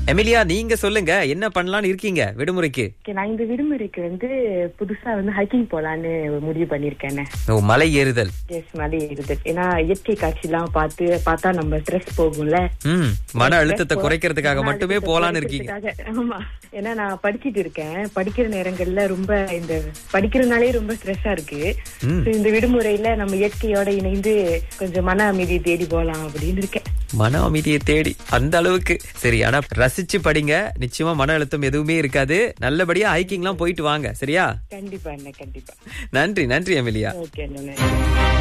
Emilia நீங்க சொல்லுங்க என்ன பண்ணலாம்னு இருக்கீங்க விடுமுறைக்கு Okay, நான் இந்த விடுமுறைக்கு வந்து புதுசா வந்து ஹைக்கிங் போலான்னு முடிவு பண்ணிருக்கேன் ஓ மலை ஏறுதல் எஸ் மலை ஏறுதல் ஏன்னா இயற்கை காட்சி எல்லாம் பார்த்து பார்த்தா நம்ம ஸ்ட்ரெஸ் போகும்ல ம் மன Stress அழுத்தத்தை போ- குறைக்கிறதுக்காக மன மட்டுமே அழுத்தத்தை போலான்னு இருக்கீங்க குறைக்கிறதுக்காக. ஆமா ஏன்னா நான் படிச்சிட்டு இருக்கேன் படிக்கிற நேரங்கள்ல ரொம்ப இந்த படிக்கிறதுனாலே ரொம்ப ஸ்ட்ரெஸ்ஸா இருக்கு ம். So, இந்த விடுமுறையில நம்ம இயற்கையோட இணைந்து கொஞ்சம் மன அமைதியை தேடி போலாம் அப்படின்னு இருக்கேன் மன அமைதியை தேடி அந்த அளவுக்கு சரி ஆனா ரசிச்சு படிங்க நிச்சயமா மன அழுத்தம் எதுவுமே இருக்காது நல்லபடியா ஹைக்கிங்லாம் போயிட்டு வாங்க சரியா கண்டிப்பா என்ன கண்டிப்பா நன்றி நன்றி எமிலியா ஓகே